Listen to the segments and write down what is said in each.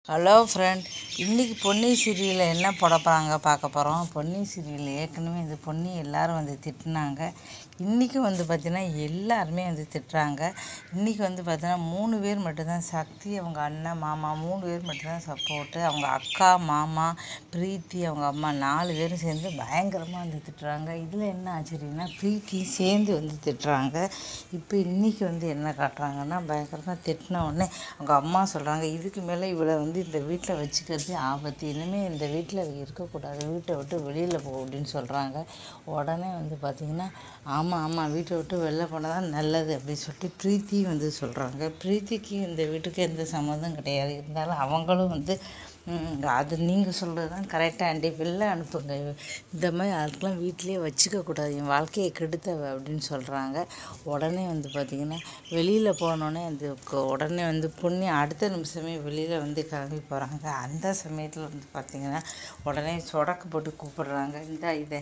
hello friend இன்றைக்கி பொன்னி சீரியலில் என்ன போட போகிறாங்க பார்க்க போகிறோம் பொன்னி சீரியல் ஏற்கனவே இந்த பொன்னி எல்லாரும் வந்து திட்டினாங்க இன்றைக்கி வந்து பார்த்திங்கன்னா எல்லாருமே வந்து திட்டுறாங்க இன்றைக்கி வந்து பார்த்தீங்கன்னா மூணு பேர் மட்டும்தான் சக்தி அவங்க அண்ணன் மாமா மூணு பேர் மட்டும்தான் சப்போர்ட்டு அவங்க அக்கா மாமா பிரீத்தி அவங்க அம்மா நாலு பேரும் சேர்ந்து பயங்கரமாக வந்து திட்டுறாங்க இதில் என்ன ஆச்சரியம்னா பிரீத்தி சேர்ந்து வந்து திட்டுறாங்க இப்போ இன்றைக்கி வந்து என்ன காட்டுறாங்கன்னா பயங்கரமாக திட்டின உடனே அவங்க அம்மா சொல்கிறாங்க இதுக்கு மேலே இவளை வந்து இந்த வீட்டில் வச்சுக்கிறது ஆபத்து இனிமேல் இந்த வீட்டில் இருக்கக்கூடாது வீட்டை விட்டு வெளியில் போ அப்படின்னு சொல்கிறாங்க உடனே வந்து பார்த்திங்கன்னா ஆமாம் ஆமாம் வீட்டை விட்டு வெளில போனால் தான் நல்லது அப்படின்னு சொல்லிட்டு பிரீத்தியும் வந்து சொல்கிறாங்க பிரீத்திக்கு இந்த வீட்டுக்கு எந்த சம்மந்தம் கிடையாது இருந்தாலும் அவங்களும் வந்து ம், அது நீங்கள் சொல்கிறது தான் கரெக்டாக ஆண்டி வெளில அனுப்புங்க இந்த மாதிரி அதுக்கெலாம் வீட்டிலே வச்சுக்கக்கூடாது என் வாழ்க்கையை கெடுத்தவ அப்படின்னு சொல்கிறாங்க உடனே வந்து பார்த்திங்கன்னா வெளியில் போனோடனே அந்த கொ- உடனே வந்து பொண்ணு அடுத்த நிமிஷமே வெளியில் வந்து கிளம்பி போகிறாங்க அந்த சமயத்தில் வந்து பார்த்திங்கன்னா உடனே சொடக்கு போட்டு கூப்பிடுறாங்க இந்த இதை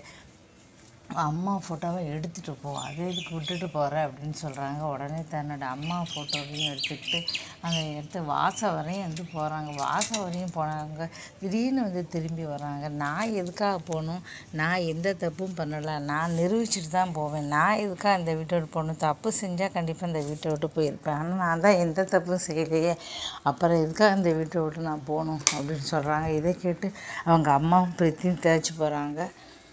அம்மா ஃபோட்டோவை எடுத்துகிட்டு போ அதை எதுக்கு விட்டுட்டு போகிற அப்படின்னு சொல்கிறாங்க உடனே தன்னோட அம்மா ஃபோட்டோவையும் எடுத்துக்கிட்டு அந்த இடத்து வாசல் வரையும் வந்து போகிறாங்க வாசல் வரையும் போனாங்க திடீர்னு வந்து திரும்பி வராங்க நான் எதுக்காக போகணும் நான் எந்த தப்பும் பண்ணலை நான் நிரூபிச்சுட்டு தான் போவேன் நான் எதுக்காக இந்த வீட்டை விட்டு போகணும் தப்பு செஞ்சால் கண்டிப்பாக இந்த வீட்டை விட்டு போயிருப்பேன் ஆனால் நான் தான் எந்த தப்பும் செய்யலையே அப்புறம் எதுக்காக இந்த வீட்டை விட்டு நான் போகணும் அப்படின்னு சொல்கிறாங்க இதை கேட்டு அவங்க அம்மாவும் பிரீத்தியும் தேய்ச்சி போகிறாங்க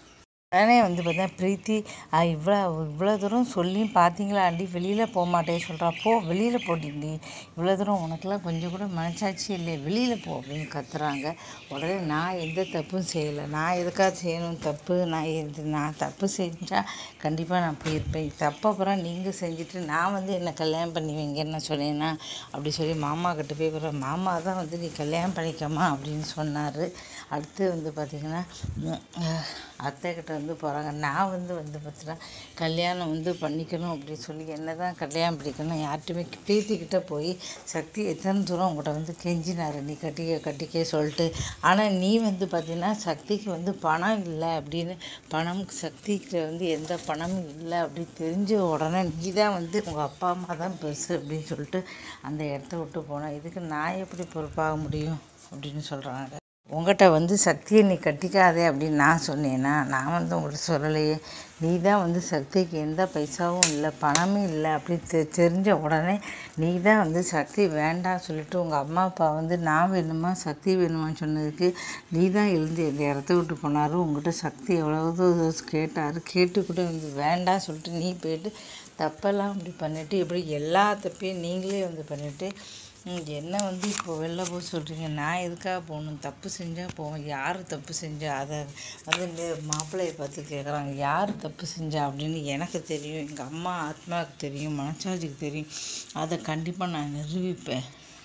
உடனே வந்து பார்த்தா பிரீத்தி "ஆ, இவ்வளோ இவ்வளோ தூரம் சொல்லியும் பார்த்தீங்களா ஆண்டி வெளியில் போக மாட்டேன்னு சொல்கிறா போ வெளியில் போட்டிண்டி இவ்வளோ தூரம் உனக்கெல்லாம் கொஞ்சம் கூட மனசாட்சி இல்லை வெளியில் போ அப்படின்னு கத்துறாங்க உடனே நான் எந்த தப்பும் செய்யலை நான் எதுக்காக செய்யணும் தப்பு நான் எது நான் தப்பு செஞ்சால் கண்டிப்பாக நான் போயிருப்பேன் தப்பு அப்புறம் நீங்கள் செஞ்சுட்டு நான் வந்து என்னை கல்யாணம் பண்ணி வைங்கன்னு சொன்னேன்னா அப்படி சொல்லி மாமா கிட்ட போய் அப்புறம் மாமா தான் வந்து நீ கல்யாணம் பண்ணிக்கமா அப்படின்னு சொன்னார் அடுத்து வந்து பார்த்திங்கன்னா உம், அஹ், அத்தை கிட்ட வந்து போகிறாங்க நான் வந்து வந்து பார்த்தீங்கன்னா கல்யாணம் வந்து பண்ணிக்கணும் அப்படின்னு சொல்லி என்ன தான் கல்யாணம் பண்ணிக்கணும் யார்கிட்டையுமே பேத்திக்கிட்ட போய் சக்தி எத்தனை தூரம் உங்கள்கிட்ட வந்து கெஞ்சினார் நீ கட்டிக்க கட்டிக்க சொல்லிட்டு ஆனால் நீ வந்து பார்த்தீங்கன்னா சக்திக்கு வந்து பணம் இல்லை அப்படின்னு பணம் சக்திக்கு வந்து எந்த பணமும் இல்லை அப்படின்னு தெரிஞ்ச உடனே நீ தான் வந்து உங்கள் அப்பா அம்மா தான் பெருசு அப்படின்னு சொல்லிட்டு அந்த இடத்த விட்டு போனேன் இதுக்கு நான் எப்படி பொறுப்பாக முடியும் அப்படின்னு சொல்கிறாங்க உங்கள்கிட்ட வந்து சக்தியை நீ கட்டிக்காதே அப்படின்னு நான் சொன்னேன்னா நான் வந்து உங்கள்கிட்ட சொல்லலையே நீ தான் வந்து சக்திக்கு எந்த பைசாவும் இல்லை பணமும் இல்லை அப்படி தெ தெரிஞ்ச உடனே நீ தான் வந்து சக்தி வேண்டாம் சொல்லிட்டு உங்கள் அம்மா அப்பா வந்து நான் வேணுமா சக்தி வேணுமான்னு சொன்னதுக்கு நீ தான் எழுந்து இந்த இடத்த விட்டு போனார் உங்கள்கிட்ட சக்தி எவ்வளவு கேட்டார் கேட்டு கூட வந்து வேண்டாம் சொல்லிட்டு நீ போயிட்டு தப்பெல்லாம் இப்படி பண்ணிவிட்டு இப்படி எல்லா தப்பையும் நீங்களே வந்து பண்ணிவிட்டு ம், என்ன வந்து இப்போ வெளில போக சொல்கிறீங்க நான் எதுக்காக போகணும் தப்பு செஞ்சால் போவேன் யார் தப்பு செஞ்சா அதை வந்து நே- மாப்பிள்ளையை பார்த்து கேட்குறாங்க யார் தப்பு செஞ்சா அப்படின்னு எனக்கு தெரியும் எங்கள் அம்மா ஆத்மாவுக்கு தெரியும் மனசாட்சிக்கு தெரியும் அதை கண்டிப்பாக நான் நிரூபிப்பேன்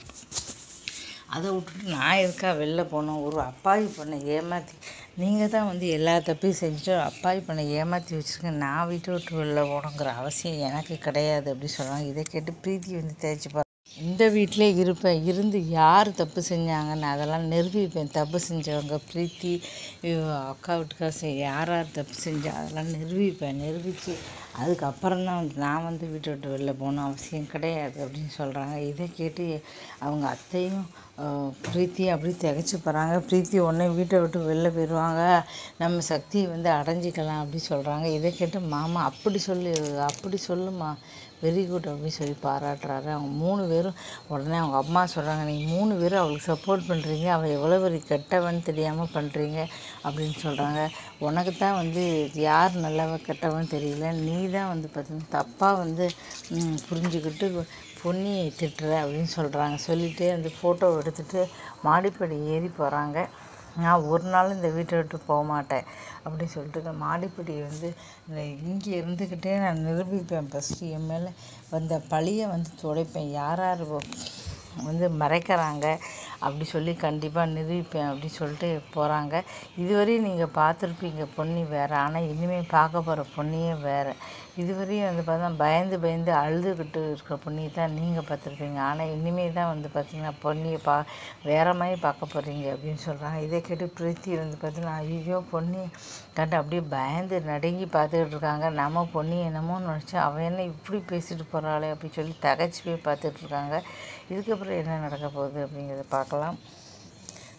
அதை விட்டுட்டு நான் எதுக்கா வெளில போனோம் ஒரு அப்பாவி பொண்ணை ஏமாற்றி நீங்கள் தான் வந்து எல்லா தப்பையும் செஞ்சுட்டு ஒரு அப்பாவி பொண்ணை ஏமாற்றி வச்சுருக்கேன் நான் வீட்டை விட்டு வெளில போகணுங்கிற அவசியம் எனக்கு கிடையாது அப்படி சொல்கிறாங்க இதை கேட்டு பிரீத்தி வந்து தேய்ச்சி பா இந்த வீட்டிலே இருப்பேன் இருந்து யார் தப்பு செஞ்சாங்கன்னு அதெல்லாம் நிரூபிப்பேன் தப்பு செஞ்சவங்க பிரீத்தி இவ அக்கா வீட்டுக்கார செய் யார் யார் தப்பு செஞ்சா அதெல்லாம் நிரூபிப்பேன் நிரூபித்து அதுக்கப்புறம் தான் வந்து நான் வந்து வீட்டை விட்டு வெளில போகணும் அவசியம் கிடையாது அப்படின்னு சொல்கிறாங்க இதை கேட்டு அவங்க அத்தையும் அஹ், பிரீத்தி அப்படி திகைச்சு போகிறாங்க பிரீத்தி உடனே வீட்டை விட்டு வெளில போயிடுவாங்க நம்ம சக்தியை வந்து அடைஞ்சிக்கலாம் அப்படி சொல்கிறாங்க இதை கேட்டு மாமா அப்படி சொல்லு அப்படி சொல்லுமா வெரி குட் அப்படின்னு சொல்லி பாராட்டுறாரு அவங்க மூணு பேரும் உடனே அவங்க அம்மா சொல்கிறாங்க நீங்கள் மூணு பேரும் அவளுக்கு சப்போர்ட் பண்ணுறீங்க அவள் எவ்வளோ பெரிய கெட்டவன்னு தெரியாமல் பண்ணுறீங்க அப்படின்னு சொல்கிறாங்க உனக்கு தான் வந்து யார் நல்லவ கெட்டவன் தெரியல நீ தான் வந்து பார்த்தீங்கன்னா தப்பாக வந்து ம், புரிஞ்சுக்கிட்டு பொன்னியை திட்டுற அப்படின்னு சொல்கிறாங்க சொல்லிட்டு அந்த ஃபோட்டோ எடுத்துகிட்டு மாடிப்படி ஏறி போகிறாங்க நான் ஒரு நாள் இந்த வீட்டை விட்டு போக மாட்டேன் அப்படி சொல்லிட்டு இந்த மாடிப்படி வந்து இந்த இங்கே இருந்துக்கிட்டே நான் நிரூபிப்பேன் ஃபஸ்ட்டு என் மேலே வந்த பழியை வந்து துடைப்பேன் யார் யார் வந்து மறைக்கிறாங்க அப்படி சொல்லி கண்டிப்பாக நிரூபிப்பேன் அப்படி சொல்லிட்டு போகிறாங்க இதுவரையும் நீங்கள் பார்த்துருப்பீங்க பொன்னி வேறு ஆனால் இனிமேல் பார்க்க போகிற பொன்னியே வேறு இதுவரையும் வந்து பார்த்தா பயந்து பயந்து அழுதுகிட்டு இருக்கிற பொன்னியை தான் நீங்கள் பார்த்துருப்பீங்க ஆனால் இனிமேல் தான் வந்து பார்த்தீங்கன்னா பொன்னியை பா வேறு மாதிரி பார்க்க போகிறீங்க அப்படின்னு சொல்கிறாங்க இதை கேட்டு பிரீத்தி வந்து பார்த்தீங்கன்னா ஐயோ பொன்னி கண்டு அப்படியே பயந்து நடுங்கி பார்த்துக்கிட்டு இருக்காங்க நம்ம பொன்னி என்னமோ நினச்சா அவன் என்ன இப்படி பேசிட்டு போகிறாளே அப்படின்னு சொல்லி தகச்சு போய் பார்த்துட்டு இருக்காங்க இதுக்கப்புறம் என்ன நடக்க போகுது அப்படிங்கிறத பார்க்கலாம்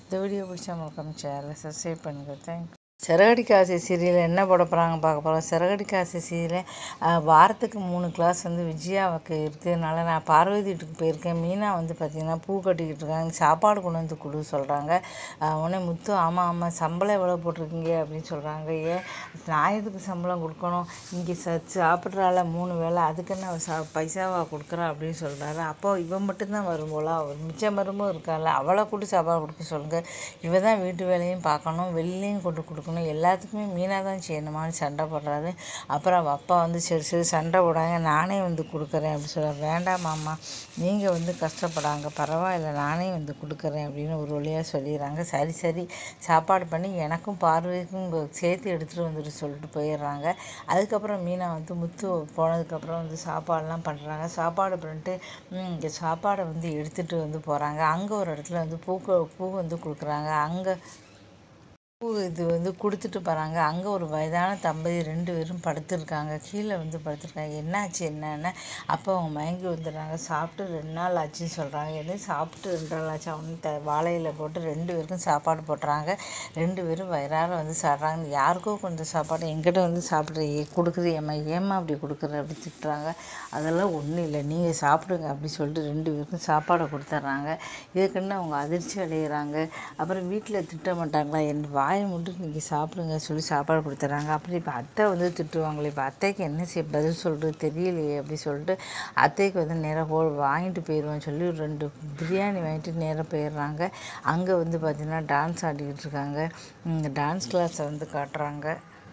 இந்த வீடியோ பிடிச்சா மறக்காம சேனலை சப்ஸ்கிரைப் பண்ணுங்கள் தேங்க்யூ சிறகடி காசு சீரியல் என்ன போட போகிறாங்க பார்க்க போகிறோம் சிறகடி காசு சீரியல் வாரத்துக்கு மூணு கிளாஸ் வந்து விஜயாவுக்கு இருக்கிறதுனால நான் பார்வதி வீட்டுக்கு போயிருக்கேன் மீனா வந்து பார்த்திங்கன்னா பூ கட்டிக்கிட்டு இருக்காங்க சாப்பாடு கொண்டு வந்து கொடு சொல்கிறாங்க உடனே முத்து ஆமாம் ஆமாம் சம்பளம் எவ்வளோ போட்டிருக்கீங்க அப்படின்னு சொல்கிறாங்க ஏன் நான் எதுக்கு சம்பளம் கொடுக்கணும் இங்கே ச சாப்பிட்றால மூணு வேளை அதுக்கு என்ன அவ சா பைசாவா கொடுக்குறா அப்படின்னு சொல்கிறாரு அப்போ இவன் மட்டும்தான் வரும் போல அவர் மிச்சம் மருமும் இருக்கால அவளை கூட்டு சாப்பாடு கொடுக்க சொல்லுங்கள் இவ தான் வீட்டு வேலையும் பார்க்கணும் வெளிலையும் கொண்டு கொடுக்கணும் எல்லாத்துக்குமே மீனாக தான் செய்யணுமான்னு சண்டை போடுறாரு அப்புறம் அவ அப்பா வந்து சரி சரி சண்டை போடாங்க நானே வந்து கொடுக்குறேன் அப்படி சொல்ல வேண்டாம் மாமா நீங்கள் வந்து கஷ்டப்படாங்க பரவாயில்ல நானே வந்து கொடுக்குறேன் அப்படின்னு ஒரு வழியாக சொல்லிடுறாங்க சரி சரி சாப்பாடு பண்ணி எனக்கும் பார்வைக்கும் இங்க சேர்த்து எடுத்துகிட்டு வந்துட்டு சொல்லிட்டு போயிடுறாங்க அதுக்கப்புறம் மீனா வந்து முத்து போனதுக்கப்புறம் வந்து சாப்பாடெல்லாம் பண்ணுறாங்க சாப்பாடு பண்ணிட்டு ம், இங்கே சாப்பாடை வந்து எடுத்துகிட்டு வந்து போகிறாங்க அங்கே ஒரு இடத்துல வந்து பூக்க பூ வந்து கொடுக்குறாங்க அங்கே பூ இது வந்து கொடுத்துட்டு போகிறாங்க அங்கே ஒரு வயதான தம்பதி ரெண்டு பேரும் படுத்திருக்காங்க கீழே வந்து படுத்திருக்காங்க என்னாச்சு என்னன்னு அப்போ அவங்க மயங்கி வந்துடுறாங்க சாப்பிட்டு ரெண்டு நாள் ஆச்சுன்னு சொல்கிறாங்க என்ன சாப்பிட்டு ரெண்டு நாள் ஆச்சு அவனு த வாழையில போட்டு ரெண்டு பேருக்கும் சாப்பாடு போட்டுறாங்க ரெண்டு பேரும் வயிறார வந்து சாப்பிட்றாங்க யாருக்கோ கொஞ்சம் சாப்பாடு எங்கிட்ட வந்து சாப்பிட்ற கொடுக்குறியம்மா ஏம்மா அப்படி கொடுக்குற அப்படி திட்டுறாங்க அதெல்லாம் ஒன்றும் இல்லை நீங்கள் சாப்பிடுங்க அப்படி சொல்லிட்டு ரெண்டு பேருக்கும் சாப்பாடை கொடுத்துட்றாங்க இதுக்குன்னு அவங்க அதிர்ச்சி அடைகிறாங்க அப்புறம் வீட்டில் திட்ட மாட்டாங்களா என் வாயை மட்டும் நீங்கள் சாப்பிடுங்க சொல்லி சாப்பாடு கொடுத்துட்றாங்க அப்புறம் இப்போ அத்தை வந்து திட்டுவாங்களே இப்போ அத்தைக்கு என்ன செய்ய பதில் சொல்கிறது தெரியலையே அப்படி சொல்லிட்டு அத்தைக்கு வந்து நேராக போ வாங்கிட்டு போயிடுவேன் சொல்லி ஒரு ரெண்டு பிரியாணி வாங்கிட்டு நேராக போயிடுறாங்க அங்கே வந்து பார்த்திங்கன்னா டான்ஸ் ஆடிக்கிட்டு இருக்காங்க இந்த டான்ஸ் கிளாஸை வந்து காட்டுறாங்க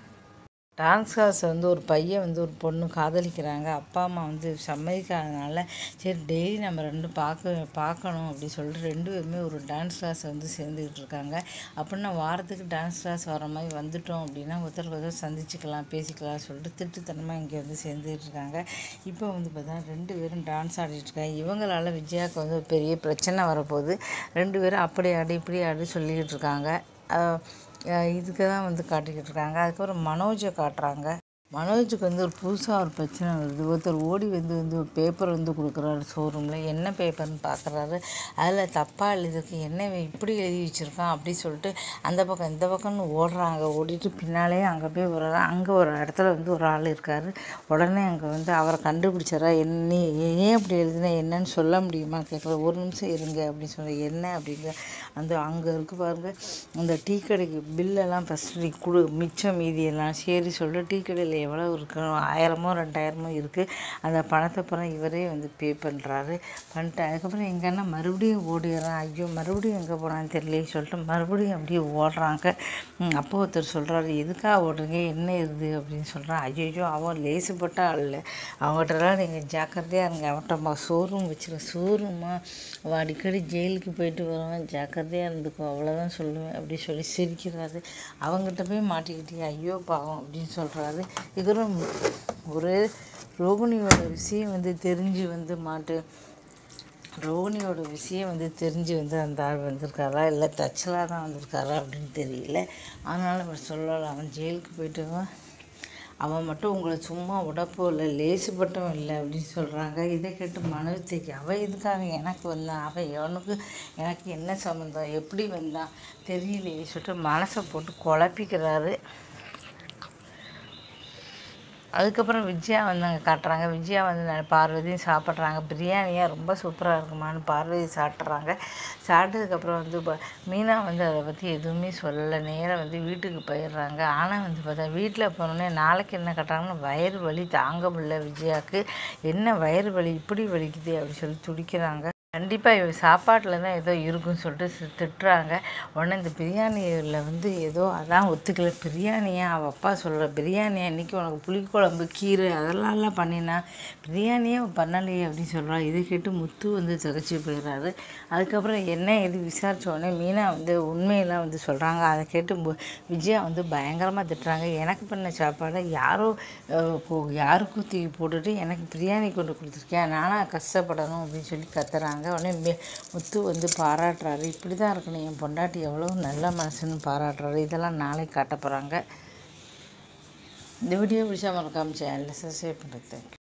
டான்ஸ் கிளாஸ் வந்து ஒரு பையன் வந்து ஒரு பொண்ணு காதலிக்கிறாங்க அப்பா அம்மா வந்து சம்மதிக்காதனால சரி டெய்லி நம்ம ரெண்டும் பார்க்க பார்க்கணும் அப்படி சொல்லிட்டு ரெண்டு பேருமே ஒரு டான்ஸ் கிளாஸ் வந்து சேர்ந்துக்கிட்டு இருக்காங்க அப்படின்னா வாரத்துக்கு டான்ஸ் கிளாஸ் வர மாதிரி வந்துட்டோம் அப்படின்னா ஒருத்தருக்கு ஒருத்தர் சந்திச்சுக்கலாம் பேசிக்கலாம் சொல்லிட்டு திட்டுத்தனமாக இங்கே வந்து சேர்ந்துக்கிட்டு இருக்காங்க இப்போ வந்து பார்த்தா ரெண்டு பேரும் டான்ஸ் ஆடிட்டு இருக்காங்க இவங்களால விஜயாவுக்கு வந்து ஒரு பெரிய பிரச்சனை வரப்போகுது ரெண்டு பேரும் அப்படி ஆடி இப்படி ஆடி சொல்லிக்கிட்டு இருக்காங்க அஹ் அஹ் இதுக்கு தான் வந்து காட்டிக்கிட்டு இருக்காங்க அதுக்கப்புறம் மனோஜை காட்டுறாங்க மனோஜுக்கு வந்து ஒரு புதுசாக ஒரு பிரச்சனை வருது ஒருத்தர் ஓடி வந்து வந்து ஒரு பேப்பர் வந்து கொடுக்குறாரு ஷோரூமில் என்ன பேப்பர்னு பார்க்குறாரு அதில் தப்பாக எழுதிருக்கு என்ன இவன் இப்படி எழுதி வச்சுருக்கான் அப்படி சொல்லிட்டு அந்த பக்கம் இந்த பக்கம்னு ஓடுறாங்க ஓடிட்டு பின்னாலே அங்கே போய் ஒரு அங்கே ஒரு இடத்துல வந்து ஒரு ஆள் இருக்கார் உடனே அங்கே வந்து அவரை கண்டுபிடிச்சாரா என்ன நீ ஏன் அப்படி எழுதின என்னன்னு சொல்ல முடியுமா கேட்குற ஒரு நிமிஷம் இருங்க அப்படின்னு சொல்ல என்ன அப்படிங்கிற அந்த அங்கே இருக்கு பாருங்க அந்த டீ கடைக்கு பில்லெல்லாம் ஃபஸ்ட்டு நீ கொடு மிச்சம் மீதியெல்லாம் சரி சொல்லிட்டு டீ கடையில் எவ்வளோ இருக்கு ஆயிரமோ ரெண்டாயிரமோ இருக்குது அந்த பணத்தை அப்புறம் இவரே வந்து பே பண்ணுறாரு பண்ணிட்டு அதுக்கப்புறம் எங்கன்னா மறுபடியும் ஓடிடுறான் ஐயோ மறுபடியும் எங்கே போனான்னு தெரியலையே சொல்லிட்டு மறுபடியும் அப்படியே ஓடுறாங்க ம், அப்போ ஒருத்தர் சொல்கிறாரு எதுக்காக ஓடுறீங்க என்ன இது அப்படின்னு சொல்கிறான் ஐயோ அவன் லேசுப்பட்ட ஆள் இல்லை அவங்ககிட்டலாம் நீங்கள் ஜாக்கிரதையாக இருங்க அவன்கிட்ட ஷோரூம் வச்சுருக்க ஷோரூமா அவன் அடிக்கடி ஜெயிலுக்கு போயிட்டு வருவான் ஜாக்கிரதையாக இருந்துக்கோ அவ்வளோதான் சொல்லுவேன் அப்படி சொல்லி சிரிக்கிறாரு அவங்ககிட்ட போய் மாட்டிக்கிட்டே ஐயோ பாவம் அப்படின்னு சொல்கிறாரு இவரும் ஒரு ரோகிணியோட விஷயம் வந்து தெரிஞ்சு வந்து மாட்டு ரோகிணியோட விஷயம் வந்து தெரிஞ்சு வந்து அந்த ஆள் வந்திருக்காரா இல்லை தச்சலாக தான் வந்திருக்காரா அப்படின்னு தெரியல அதனால் அவர் சொல்லலாம் அவன் ஜெயிலுக்கு போயிட்டு அவன் மட்டும் உங்களை சும்மா உடப்போ இல்லை லேசுப்பட்டவன் இல்லை அப்படின்னு சொல்கிறாங்க இதை கேட்டு மனோஜிக்கு அவன் எதுக்காக எனக்கு வந்தான் அவன் எவனுக்கு எனக்கு என்ன சம்மந்தம் எப்படி வந்தான் தெரியலையே சொல்லிட்டு மனசை போட்டு குழப்பிக்கிறாரு அதுக்கப்புறம் விஜயா வந்து அங்கே காட்டுறாங்க விஜயா வந்து ந- பார்வதியும் சாப்பிட்றாங்க பிரியாணியாக ரொம்ப சூப்பராக இருக்குமான்னு பார்வதி சாப்பிட்றாங்க சாப்பிட்டதுக்கப்புறம் வந்து ப- மீனா வந்து அதை பற்றி எதுவுமே சொல்லலை நேராக வந்து வீட்டுக்கு போயிடுறாங்க ஆனால் வந்து பார்த்தா வீட்டில் போனோடனே நாளைக்கு என்ன கட்டுறாங்கன்னா வயிறு வலி தாங்க முடியல விஜயாவுக்கு என்ன வயிறு வலி இப்படி வலிக்குது அப்படி சொல்லி துடிக்கிறாங்க கண்டிப்பாக இவ சாப்பாட்டில் தான் ஏதோ இருக்குன்னு சொல்லிட்டு சி- திட்டுறாங்க உடனே இந்த பிரியாணியில் வந்து ஏதோ அதான் ஒத்துக்கல பிரியாணியா அவள் அப்பா சொல்கிற பிரியாணியா இன்றைக்கி உனக்கு புளிக்குழம்பு கீரை அதெல்லாம்லாம் பண்ணினா பிரியாணியே அவ பண்ணலையே அப்படின்னு சொல்கிறா இதை கேட்டு முத்து வந்து திகச்சு போயிடுறாரு அதுக்கப்புறம் என்ன இது விசாரிச்ச உடனே மீனா வந்து உண்மையெல்லாம் வந்து சொல்கிறாங்க அதை கேட்டு மு- விஜயா வந்து பயங்கரமாக திட்டுறாங்க எனக்கு பண்ண சாப்பாடை யாரோ அஹ், போ- யாருக்கும் தூக்கி போட்டுட்டு எனக்கு பிரியாணி கொண்டு கொடுத்துருக்கேன் நானாக கஷ்டப்படணும் அப்படின்னு சொல்லி கத்துறாங்க உடனே மே- முத்து வந்து பாராட்டுறாரு இப்படி தான் இருக்கணும் என் பொண்டாட்டி எவ்வளோ நல்ல மனசுன்னு பாராட்டுறாரு இதெல்லாம் நாளைக்கு காட்ட போகிறாங்க இந்த வீடியோ பிடிச்சா மறக்காம சேனலில் சப்ஸ்கிரைப் பண்ணுறது